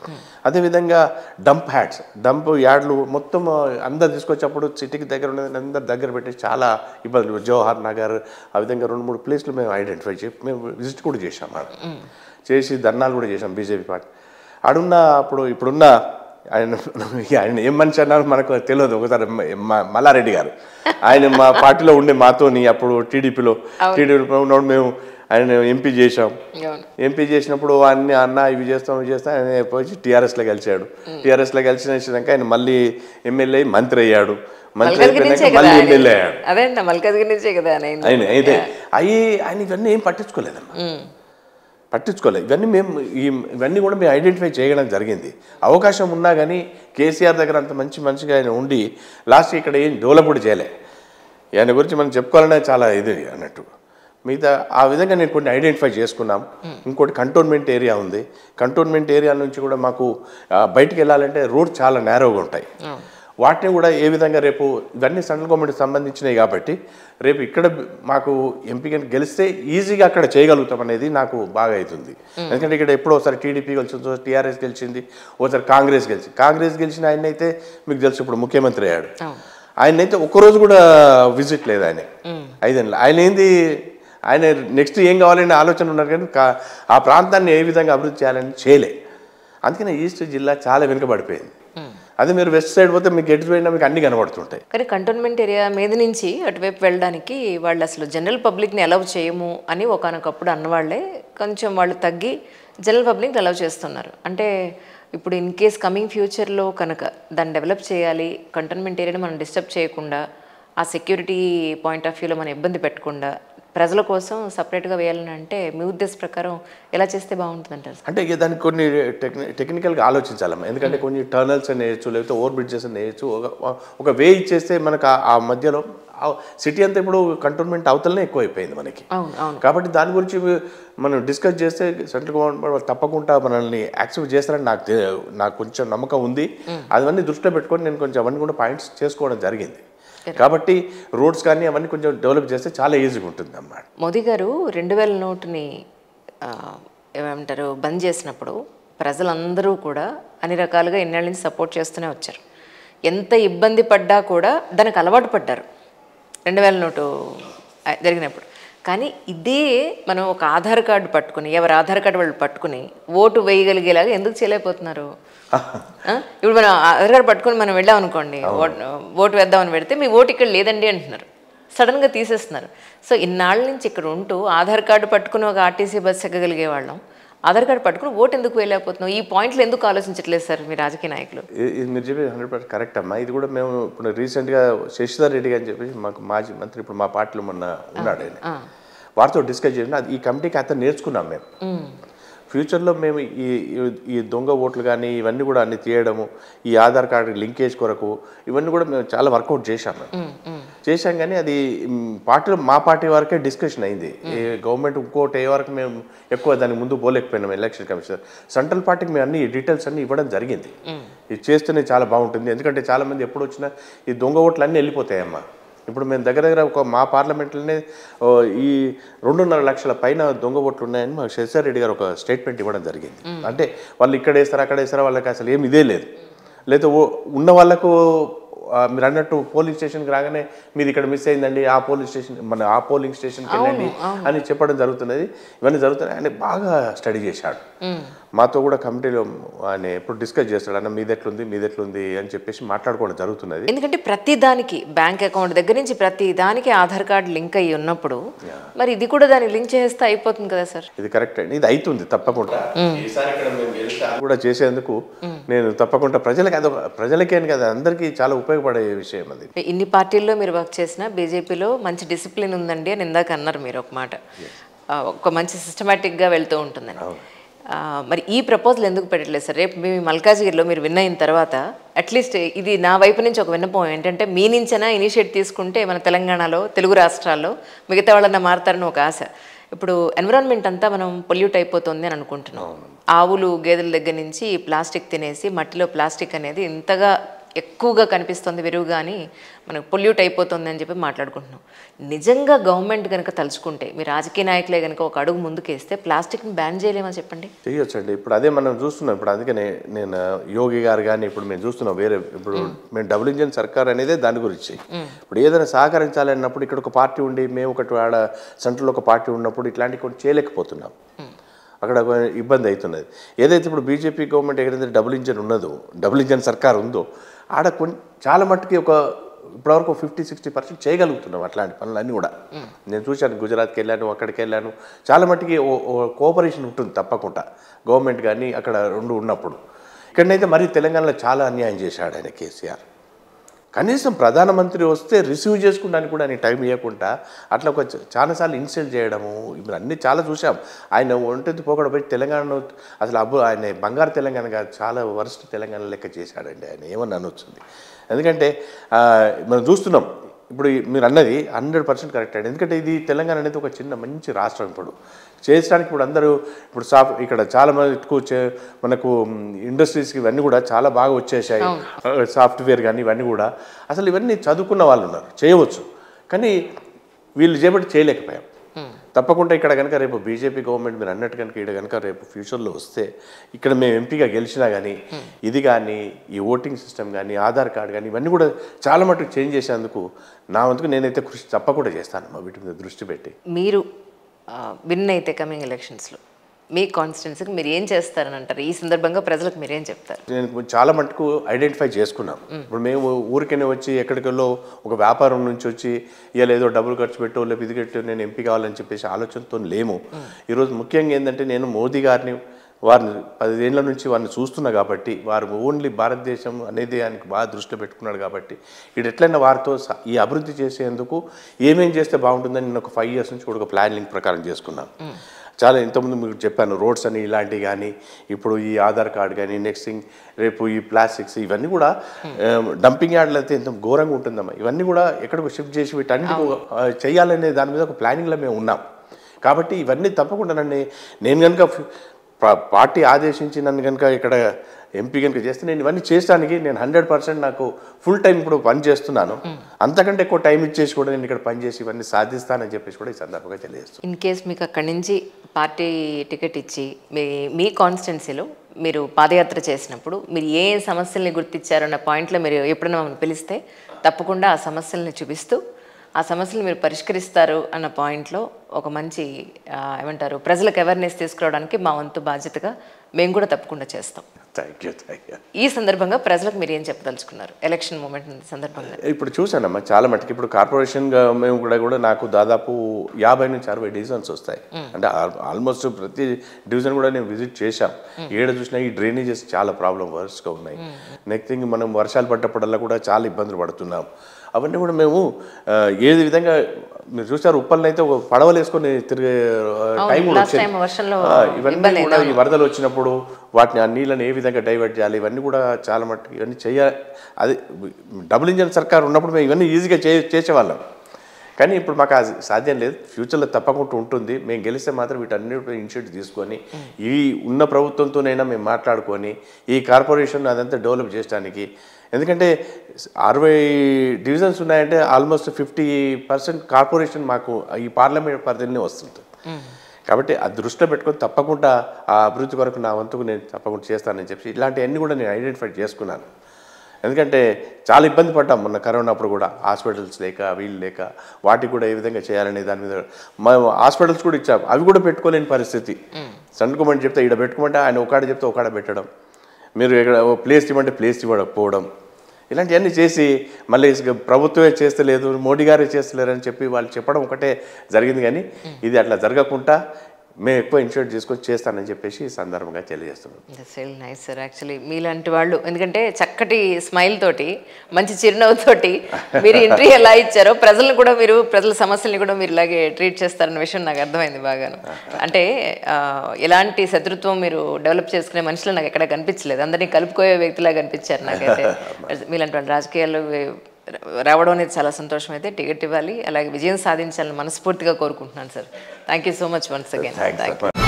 అదేవిధంగా dump hats dump యార్డ్లు మొత్తం అందరు తీసుకొచ్చేప్పుడు సిటీకి దగ్గర ఉన్నది అందరు దగ్గర పెట్టి చాలా ఇబ్బందులు జవహర్ నగర్ ఆ విధంగా రెండు మూడు ప్లేస్లు మేము ఐడెంటిఫై చేసి మేము విజిట్ కూడా చేసాం ఆడ చేసి ధర్నాలు కూడా చేసాం బీజేపీ పార్టీ ఆడున్న అప్పుడు ఇప్పుడున్న ఆయన ఆయన ఏం మనిషి అన్నారు మనకు తెలియదు ఒకసారి మ- మ- మల్లారెడ్డి గారు ఆయన మా పార్టీలో ఉండే మాతోని అప్పుడు టీడీపీలో టీడీపీలో ఉన్నప్పుడు మేము ఆయన ఎంపీ చేశాం అవును ఎంపీ చేసినప్పుడు అన్ని అన్న ఇవి చేస్తాం ఇవి చేస్తాం ఆయన పోయి టీఆర్ఎస్లో కలిశాడు టీఆర్ఎస్లో కలిసినాక ఆయన మళ్ళీ ఎమ్మెల్యే అయి మంత్రి అయ్యాడు మంత్రి మల్కాజ్గిరి నుంచే అయిపోయినాక కదా మళ్ళీ ఆయన. ఎమ్మెల్యే అయ్యాడు అదే అంట మల్కాజ్గిరి నుంచే కదా ఆయన అయింది. ఆయన అయితే అవి ఆయన ఇవన్నీ ఏం పట్టించుకోలేదమ్మా ఉమ్. పట్టించుకోలేదు ఇవన్నీ మేము ఈ ఇవన్నీ కూడా మేము ఐడెంటిఫై చేయడం జరిగింది అవకాశం ఉన్నా కానీ కేసీఆర్ దగ్గర అంత మంచి మనిషిగా ఆయన ఉండి లాస్ట్ ఇక్కడ ఏం డెవలప్ కూడా చేయలే ఆయన గురించి మనం చెప్పుకోవాలనే చాలా ఇది అన్నట్టు మిగతా ఆ విధంగా నేను కొన్ని ఐడెంటిఫై చేసుకున్నాం ఇంకోటి కంటోన్మెంట్ ఏరియా ఉంది కంటోన్మెంట్ ఏరియా నుంచి కూడా మాకు ఆ, బయటికి వెళ్ళాలంటే రోడ్ చాలా నేరోగా ఉంటాయి వాటిని కూడా ఏ విధంగా రేపు ఇవన్నీ సెంట్రల్ గవర్నమెంట్కి సంబంధించినవి కాబట్టి రేపు ఇక్కడ మాకు ఎంపీగా గెలిస్తే ఈజీగా అక్కడ చేయగలుగుతాం అనేది నాకు బాగా అవుతుంది ఎందుకంటే ఇక్కడ ఎప్పుడో ఒకసారి టీడీపీ గెలిచింది ఒకసారి టీఆర్ఎస్ గెలిచింది ఒకసారి కాంగ్రెస్ గెలిచింది కాంగ్రెస్ గెలిచిన ఆయన అయితే మీకు తెలుసు ఇప్పుడు ముఖ్యమంత్రి అయ్యాడు ఆయన అయితే ఒక్కరోజు కూడా విజిట్ లేదు ఆయన ఐదేళ్ళు ఆయన ఏంది ఆయన నెక్స్ట్ ఏం కావాలనే ఆలోచన ఉన్నారు కానీ కా- ఆ ప్రాంతాన్ని ఏ విధంగా అభివృద్ధి చేయాలని చేయలే అందుకనే ఈస్ట్ జిల్లా చాలా వెనుకబడిపోయింది అదే మీరు వెస్ట్ సైడ్ పోతే మీకు ఎటు పోయినా మీకు అన్ని కనబడుతుంటాయి కానీ కంటోన్మెంట్ ఏరియా మీద నుంచి అటువైపు వెళ్ళడానికి వాళ్ళు అసలు జనరల్ పబ్లిక్ని అలౌ చేయము అని ఒకనొకప్పుడు అన్నవాళ్లే కొంచెం వాళ్ళు తగ్గి జనరల్ పబ్లిక్ని అలౌ చేస్తున్నారు అంటే ఇప్పుడు ఇన్ కేస్ కమింగ్ ఫ్యూచర్లో కనుక దాన్ని డెవలప్ చేయాలి కంటోన్మెంట్ ఏరియాని మనం డిస్టర్బ్ చేయకుండా ఆ సెక్యూరిటీ పాయింట్ ఆఫ్ వ్యూలో మనం ఇబ్బంది పెట్టకుండా ప్రజల కోసం సపరేట్గా వేయాలని అంటే మీ ఉద్దేశ ప్రకారం ఎలా చేస్తే బాగుంటుంది అంటారు అంటే ఇక దానికి కొన్ని టెక్ని టెక్నికల్గా ఆలోచించాలమ్మా ఎందుకంటే కొన్ని టర్నల్స్ అని వేయచ్చు లేకపోతే ఓవర్ బ్రిడ్జెస్ అని వేయచ్చు ఒక ఒక వే ఇచ్చేస్తే మనకు ఆ- ఆ మధ్యలో సిటీ అంతా ఇప్పుడు కంటోన్మెంట్ అవతలనే ఎక్కువ అయిపోయింది మనకి అవును అవును కాబట్టి దాని గురించి మనం డిస్కస్ చేస్తే సెంట్రల్ గవర్నమెంట్ వాళ్ళు తప్పకుండా మనల్ని యాక్సెప్ట్ చేస్తారని నాకు తె- నాకు కొంచెం నమ్మకం ఉంది అవన్నీ దృష్టిలో పెట్టుకొని నేను కొంచెం అవన్నీ కూడా పాయింట్స్ చేసుకోవడం జరిగింది కాబట్టి రోడ్స్ కానీ అవన్నీ కొంచెం డెవలప్ చేస్తే చాలా ఈజీగా ఉంటుంది అన్నమాట మోదీ గారు రెండు వేల నోటుని ఆ, ఏమంటారు బంద్ చేసినప్పుడు ప్రజలందరూ కూడా అన్ని రకాలుగా ఇన్నేళ్ళ నుంచి సపోర్ట్ చేస్తూనే వచ్చారు ఎంత ఇబ్బంది పడ్డా కూడా దానికి అలవాటు పడ్డారు రెండు వేల నోటు ఆ, జరిగినప్పుడు కానీ ఇదే మనం ఒక ఆధార్ కార్డు పట్టుకుని ఎవరి ఆధార్ కార్డు వాళ్ళు పట్టుకుని ఓటు వేయగలిగేలాగా ఎందుకు చేయలేకపోతున్నారు ఆ? ఇప్పుడు మనం ఆధార్ కార్డు పట్టుకుని మనం వెళ్ళాం అనుకోండి ఓట్- ఓటు వేద్దామని పెడితే మీ ఓటు ఇక్కడ లేదండి అంటున్నారు సడన్గా తీసేస్తున్నారు సో ఇన్నాళ్ళ నుంచి ఇక్కడ ఉంటూ ఆధార్ కార్డు పట్టుకుని ఒక ఆర్టీసీ బస్ ఎక్కగలిగే వాళ్ళం ఆధార్ కార్డు పట్టుకుని ఓటు ఎందుకు వేయలేకపోతున్నాం ఈ పాయింట్లు ఎందుకు ఆలోచించట్లేదు సార్ మీ రాజకీయ నాయకులు ఇ- ఇది మీరు చెప్పి హండ్రెడ్ పర్సెంట్ కరెక్ట్ అమ్మా ఇది కూడా మేము ఇప్పుడు రీసెంట్గా శశిధర్ రెడ్డి గారు అని చెప్పేసి మాకు మాజీ మంత్రి ఇప్పుడు మా పార్టీలో మొన్న ఉన్నాడు ఆయన వారితో డిస్కస్ చేసిన అది ఈ కమిటీకి అతను నేర్చుకున్నాం మేము ఫ్యూచర్లో మేము ఈ ఈ- ఈ దొంగ ఓట్లు కానీ ఇవన్నీ కూడా అన్ని తీయడము ఈ ఆధార్ కార్డు లింకేజ్ కొరకు ఇవన్నీ కూడా మేము చాలా వర్కౌట్ చేశాం మేము చేశాం కానీ అది మ్, పార్టీలో మా పార్టీ వరకే డిస్కషన్ అయింది ఈ గవర్నమెంట్ ఇంకోటి ఏ వరకు మేము ఎక్కువ దానికి ముందు పోలేకపోయినాం ఎలక్షన్ కమిషన్ సెంట్రల్ పార్టీకి మేము అన్ని డీటెయిల్స్ అన్ని ఇవ్వడం జరిగింది ఇది చేస్తేనే చాలా బాగుంటుంది ఎందుకంటే చాలా మంది ఎప్పుడు వచ్చినా ఈ దొంగ ఓట్లు అన్నీ వెళ్ళిపోతాయమ్మా ఇప్పుడు మేము దగ్గర దగ్గర ఒక మా పార్లమెంట్లోనే ఓ, ఈ రెండున్నర లక్షల పైన దొంగ ఓట్లు ఉన్నాయని మా శశిధర్ రెడ్డి గారు ఒక స్టేట్మెంట్ ఇవ్వడం జరిగింది అంటే వాళ్ళు ఇక్కడ వేస్తారా అక్కడ వేస్తారా వాళ్ళకి అసలు ఏమి ఇదే లేదు లేదా ఓ- ఉన్న వాళ్ళకు ఆ, మీరు అన్నట్టు పోలింగ్ స్టేషన్కి రాగానే మీది ఇక్కడ మిస్ అయిందండి ఆ పోలింగ్ స్టేషన్ మన ఆ పోలింగ్ స్టేషన్కి వెళ్ళండి అని చెప్పడం జరుగుతున్నది ఇవన్నీ జరుగుతున్నాయి ఆయన బాగా స్టడీ చేశాడు మాతో కూడా కమిటీలో ఆయన ఎప్పుడు డిస్కస్ చేస్తాడు అన్న మీది ఎట్లుంది మీది ఎట్లుంది అని చెప్పేసి మాట్లాడుకోవడం జరుగుతున్నది ఎందుకంటే ప్రతి దానికి బ్యాంక్ అకౌంట్ దగ్గర నుంచి ప్రతి దానికి ఆధార్ కార్డు లింక్ అయ్యి ఉన్నప్పుడు మరి ఇది కూడా దానికి లింక్ చేస్తే అయిపోతుంది కదా సార్ ఇది కరెక్ట్ అండి ఇది అవుతుంది తప్పకుండా ఈసారి ఇక్కడ మేము గెలిస్తే అది కూడా చేసేందుకు నేను తప్పకుండా ప్రజలకి అదొక ప్రజలకే అని కదా అందరికీ చాలా ఉపయోగపడే విషయం అది ఇన్ని పార్టీల్లో మీరు వర్క్ చేసినా బీజేపీలో మంచి డిసిప్లిన్ ఉందండి అని ఇందాక అన్నారు మీరు ఒక మాట ఆ, ఒక మంచి సిస్టమేటిక్గా వెళ్తూ ఉంటుందని ఆ, మరి ఈ ప్రపోజల్ ఎందుకు పెట్టట్లేదు సార్ రేపు మీ మల్కాజ్గిరిలో మీరు విన్ అయిన తర్వాత అట్లీస్ట్ ఇది నా వైపు నుంచి ఒక విన్నపం ఏంటంటే మీ నుంచైనా ఇనిషియేట్ తీసుకుంటే మన తెలంగాణలో తెలుగు రాష్ట్రాల్లో మిగతా వాళ్ళన్నా మారతారని ఒక ఆశ ఇప్పుడు ఎన్విరాన్మెంట్ అంతా మనం పొల్యూట్ అయిపోతుంది అని అనుకుంటున్నాం ఆవులు గేదెల దగ్గర నుంచి ప్లాస్టిక్ తినేసి మట్టిలో ప్లాస్టిక్ అనేది ఇంతగా ఎక్కువగా కనిపిస్తుంది విరుగుగా అని మనకు పొల్యూట్ అయిపోతుంది అని చెప్పి మాట్లాడుకుంటున్నాం నిజంగా గవర్నమెంట్ కనుక తలుచుకుంటే మీ రాజకీయ నాయకులే కనుక ఒక అడుగు ముందుకేస్తే ప్లాస్టిక్ని బ్యాన్ చేయలేమా చెప్పండి చేయొచ్చండి ఇప్పుడు అదే మనం చూస్తున్నాం ఇప్పుడు అందుకనే నేను యోగి గారు కానీ ఇప్పుడు మేము చూస్తున్నాం వేరే ఇప్పుడు మేము డబుల్ ఇంజన్ సర్కార్ అనేదే దాని గురించి ఇప్పుడు ఏదైనా సహకరించాలి అన్నప్పుడు ఇక్కడ ఒక పార్టీ ఉండి మేము ఒకటి ఆడ సెంట్రల్ ఒక పార్టీ ఉన్నప్పుడు ఇట్లాంటివి కొన్ని చేయలేకపోతున్నాం అక్కడ ఒక ఇబ్బంది అవుతున్నది ఏదైతే ఇప్పుడు బీజేపీ గవర్నమెంట్ ఎక్కడైతే డబుల్ ఇంజన్ ఉన్నదో డబుల్ ఇంజన్ సర్కార్ ఉందో ఆడ కొన్ని చాలా మట్టుకి ఒక ఇప్పటివరకు ఫిఫ్టీ సిక్స్టీ పర్సెంట్ చేయగలుగుతున్నాం అట్లాంటి పనులన్నీ కూడా నేను చూశాను గుజరాత్కి వెళ్ళాను అక్కడికి వెళ్ళాను చాలా మట్టుకి కోఆపరేషన్ ఉంటుంది తప్పకుండా గవర్నమెంట్ కానీ అక్కడ రెండు ఉన్నప్పుడు ఇక్కడనైతే మరి తెలంగాణలో చాలా అన్యాయం చేశాడు ఆయన కేసీఆర్ కనీసం ప్రధానమంత్రి వస్తే రిసీవ్ చేసుకోవడానికి కూడా ఆయన టైం ఇవ్వకుండా అట్లా ఒక చ- చాలాసార్లు ఇన్సల్ట్ చేయడము ఇప్పుడు అన్నీ చాలా చూసాం ఆయన ఒంటెత్తి పోకడ పోయి తెలంగాణలో అసలు అబ్బు ఆయన బంగారు తెలంగాణ కాదు చాలా వరస్ట్ తెలంగాణ లెక్క చేశాడండి ఆయన ఏమని అనొచ్చుంది ఎందుకంటే ఆ, మనం చూస్తున్నాం ఇప్పుడు ఈ- మీరు అన్నది హండ్రెడ్ పర్సెంట్ కరెక్ట్ అండి ఎందుకంటే ఇది తెలంగాణ అనేది ఒక చిన్న మంచి రాష్ట్రం ఇప్పుడు చేయడానికి ఇప్పుడు అందరూ ఇప్పుడు సాఫ్ట్ ఇక్కడ చాలా మటుకు చే- మనకు ఇండస్ట్రీస్కి ఇవన్నీ కూడా చాలా బాగా వచ్చేసాయి సాఫ్ట్వేర్ కానీ ఇవన్నీ కూడా అసలు ఇవన్నీ చదువుకున్న వాళ్ళు ఉన్నారు చేయవచ్చు కానీ వీళ్ళు చేపట్టి చేయలేకపోయాం తప్పకుండా ఇక్కడ కనుక రేపు బీజేపీ గవర్నమెంట్ మీరు అన్నట్టు కనుక ఇక్కడ కనుక రేపు ఫ్యూచర్లో వస్తే ఇక్కడ మేము ఎంపీగా గెలిచినా కానీ ఇది కానీ ఈ ఓటింగ్ సిస్టమ్ కానీ ఆధార్ కార్డు కానీ ఇవన్నీ కూడా చాలా మటుకు చేంజ్ చేసేందుకు నా వంతుకు నేనైతే కృషి తప్పకుండా చేస్తాను మా వీటి మీద దృష్టి పెట్టి మీరు విన్ అయితే కమింగ్ ఎలక్షన్స్లో మీ కాన్స్టిట్యున్సీకి మీరు ఏం చేస్తారని అంటారు ఈ సందర్భంగా ప్రజలకు మీరేం చెప్తారు నేను చాలా మటుకు ఐడెంటిఫై చేసుకున్నాం ఇప్పుడు మేము ఊరికనే వచ్చి ఎక్కడికెళ్ళో ఒక వ్యాపారం నుంచి వచ్చి ఇవాళ ఏదో డబ్బులు ఖర్చు పెట్టో లేకపోతే ఇది కట్టో నేను ఎంపీ కావాలని చెప్పేసి ఆలోచనతో లేము ఈరోజు ముఖ్యంగా ఏంటంటే నేను మోదీ గారిని వారిని పదిహేళ్ల నుంచి వారిని చూస్తున్నా కాబట్టి వారు ఓన్లీ భారతదేశం అనేది ఆయనకు బాగా దృష్టిలో పెట్టుకున్నాడు కాబట్టి ఇది ఎట్లయినా వారితో స- ఈ అభివృద్ధి చేసేందుకు ఏమేం చేస్తే బాగుంటుందని నేను ఒక ఫైవ్ ఇయర్స్ నుంచి కూడా ఒక ప్లానింగ్ ప్రకారం చేసుకున్నాను చాలా ఇంతకుముందు మీకు చెప్పాను రోడ్స్ అని ఇలాంటివి కానీ ఇప్పుడు ఈ ఆధార్ కార్డ్ కానీ నెక్స్ట్ థింగ్ రేపు ఈ ప్లాస్టిక్స్ ఇవన్నీ కూడా డంపింగ్ యార్డ్లు అయితే ఎంత ఘోరంగా ఉంటుందమ్మా ఇవన్నీ కూడా ఎక్కడికి షిఫ్ట్ చేసి వీటన్నిటి చేయాలనే దాని మీద ఒక ప్లానింగ్లో మేము ఉన్నాం కాబట్టి ఇవన్నీ తప్పకుండా నన్ను నేను కనుక పా- పార్టీ ఆదేశించి నన్ను కనుక ఇక్కడ ఎంపీ కనుక చేస్తే నేను ఇవన్నీ చేయడానికి నేను హండ్రెడ్ పర్సెంట్ నాకు ఫుల్ టైం ఇప్పుడు పని చేస్తున్నాను అంతకంటే ఎక్కువ టైం ఇచ్చేసి కూడా నేను ఇక్కడ పని చేసి ఇవన్నీ సాధిస్తానని చెప్పేసి కూడా ఈ సందర్భంగా తెలియజేస్తున్నాను ఇన్ కేస్ మీకు అక్కడి నుంచి పార్టీ టికెట్ ఇచ్చి మీ మీ కాన్స్టిట్యున్సీలో మీరు పాదయాత్ర చేసినప్పుడు మీరు ఏ ఏ సమస్యల్ని గుర్తించారన్న పాయింట్లో మీరు ఎప్పుడైనా మమ్మల్ని పిలిస్తే తప్పకుండా ఆ సమస్యల్ని చూపిస్తూ ఆ సమస్యలు మీరు పరిష్కరిస్తారు అన్న పాయింట్లో ఒక మంచి ఆ, ఏమంటారు ప్రజలకు అవేర్నెస్ తీసుకురావడానికి మా వంతు బాధ్యతగా మేము కూడా తప్పకుండా చేస్తాం థ్యాంక్ యూ థ్యాంక్ యూ ఈ సందర్భంగా ప్రజలకు మీరు ఏం చెప్పదలుచుకున్నారు ఎలక్షన్ మూమెంట్ సందర్భంగా ఇప్పుడు చూసానమ్మా చాలా మటుకు ఇప్పుడు కార్పొరేషన్గా మేము కూడా కూడా నాకు దాదాపు యాభై నుంచి అరవై డివిజన్స్ వస్తాయి అంటే ఆల్మోస్ట్ ప్రతి డివిజన్ కూడా నేను విజిట్ చేశాం ఏడ చూసినా ఈ డ్రైనేజెస్ చాలా ప్రాబ్లం వర్స్గా ఉన్నాయి నెక్స్ట్ థింగ్ మనం వర్షాలు పడ్డప్పుడల్లా కూడా చాలా ఇబ్బందులు పడుతున్నాం అవన్నీ కూడా మేము ఆ, ఏది విధంగా మీరు చూసారు ఉప్పల్ని అయితే ఒక పడవలు వేసుకొని తిరిగే టైం కూడా last వచ్చింది time వర్షంలో ఆ, ఇవన్నీ కూడా ఈ వరదలు వచ్చినప్పుడు వాటిని ఆ నీళ్ళని ఏ విధంగా డైవర్ట్ చేయాలి ఇవన్నీ కూడా చాలా మట్టుకు ఇవన్నీ చేయాలి అది డబుల్ ఇంజన్ సర్కార్ ఉన్నప్పుడు మేము ఇవన్నీ ఈజీగా చే చేసేవాళ్ళం కానీ ఇప్పుడు మాకు అది సాధ్యం లేదు ఫ్యూచర్లో తప్పకుండా ఉంటుంది మేము గెలిస్తే మాత్రం వీటన్నిటిపై ఇనిషియేటివ్ తీసుకొని ఈ ఉన్న ప్రభుత్వంతోనైనా మేము మాట్లాడుకొని ఈ కార్పొరేషన్ అదంతా డెవలప్ చేయడానికి ఎందుకంటే అరవై డివిజన్స్ ఉన్నాయంటే ఆల్మోస్ట్ ఫిఫ్టీ పర్సెంట్ కార్పొరేషన్ మాకు ఈ పార్లమెంట్ పరిధిలోనే వస్తుంది కాబట్టి ఆ దృష్టిలో పెట్టుకొని తప్పకుండా ఆ అభివృద్ధి కొరకు నా వంతుకు నేను తప్పకుండా చేస్తానని చెప్పి ఇలాంటివన్నీ కూడా నేను ఐడెంటిఫై చేసుకున్నాను ఎందుకంటే చాలా ఇబ్బంది పడ్డాం మొన్న కరోనా అప్పుడు కూడా హాస్పిటల్స్ లేక వీళ్ళు లేక వాటికి కూడా ఏ విధంగా చేయాలనే దాని మీద మేము హాస్పిటల్స్ కూడా ఇచ్చాం అవి కూడా పెట్టుకోలేని పరిస్థితి సండుకోమని చెప్తే ఇక్కడ పెట్టుకోమంటే ఆయన ఒకడ చెప్తే ఒకడ పెట్టడం మీరు ఇక్కడ ఓ ప్లేస్ ఇవ్వమంటే ప్లేస్ ఇవ్వకపోవడం ఇలాంటివన్నీ చేసి మళ్ళీ ఇసుక ప్రభుత్వమే చేస్తలేదు మోడీ గారే చేస్తలేరు అని చెప్పి వాళ్ళు చెప్పడం ఒకటే జరిగింది కానీ ఇది అట్లా జరగకుండా మేము ఎక్కువ ఇన్షూరెన్స్ చేసుకొని చేస్తానని చెప్పేసి ఈ సందర్భంగా తెలియజేస్తున్నాం that's very nice sir actually మీలాంటి వాళ్ళు ఎందుకంటే చక్కటి స్మైల్ తోటి మంచి చిరునవ్వుతోటి మీరు ఎంట్రీ ఎలా ఇచ్చారో ప్రజలను కూడా మీరు ప్రజల సమస్యల్ని కూడా మీరు ఇలాగే ట్రీట్ చేస్తారన్న విషయం నాకు అర్థమైంది బాగాను అంటే ఆ, ఎలాంటి శత్రుత్వం మీరు డెవలప్ చేసుకునే మనుషులు నాకు ఎక్కడ కనిపించలేదు అందరినీ కలుపుకోయే వ్యక్తిలా కనిపించారు నాకైతే మీలాంటి వాళ్ళు రాజకీయాల్లో రావడం అనేది చాలా సంతోషం అయితే టికెట్ ఇవ్వాలి అలాగే విజయం సాధించాలని మనస్ఫూర్తిగా కోరుకుంటున్నాను sir thank you so much once again thanks